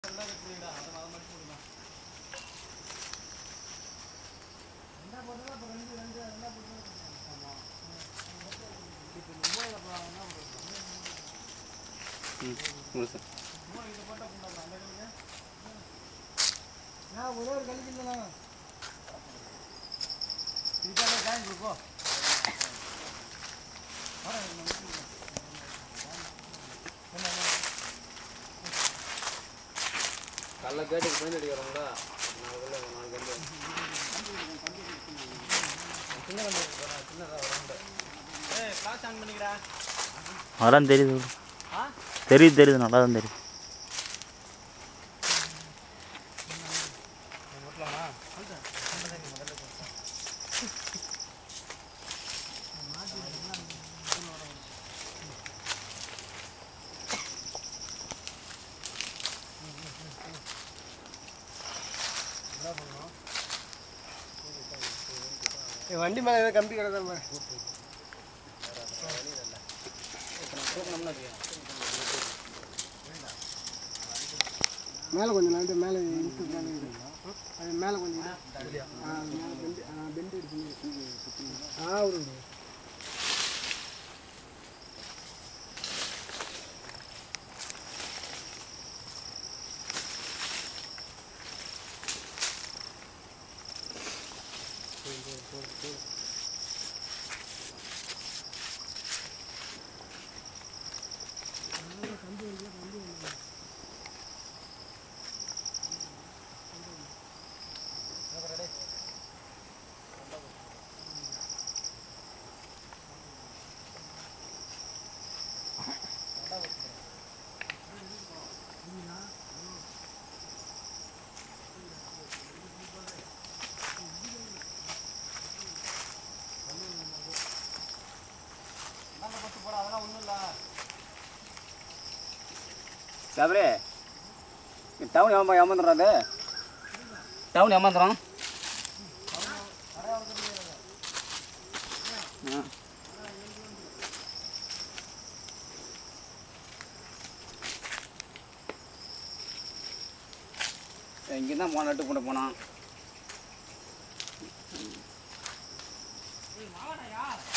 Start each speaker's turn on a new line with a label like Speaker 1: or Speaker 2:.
Speaker 1: ம் முழுசு
Speaker 2: நான் ஒரே ஒரு கழிக்கு இல்லைண்ணா இதுக்காக ஜாயின் கொடுப்போ
Speaker 1: கல்ல கேட்டுக்கு பெயிண்ட் அடிக்கிறோம்ல நாலு கல்லு நாலு கல்லு சின்ன கல்லு சின்னதாக வரண்டு ஏய் கிளாஸ் ஆன் பண்ணிக்கிறா
Speaker 3: அதெல்லாம் தெரியுது
Speaker 1: ஆ
Speaker 3: தெரியுது தெரியுது நல்லா தான் தெரியுது
Speaker 1: ஓட்டலாமா
Speaker 2: வண்டி மேலே ஏதோ கம்பி கிடக்குற மாதிரி மேலே கொஞ்சம் நாள் மேலே இழுத்து மேலே இடு. அது மேலே கொஞ்சம் இடு. ஆ அது மேலே பெண்டு ஆ பெண்டு எடுத்து ஆ ஒரு
Speaker 1: சாபரே டவுன் ஏமா ஏமாந்துடுறாது டவுன் ஏமாந்துடும் இங்கே தான் போன நட்டு போட்டு போனான்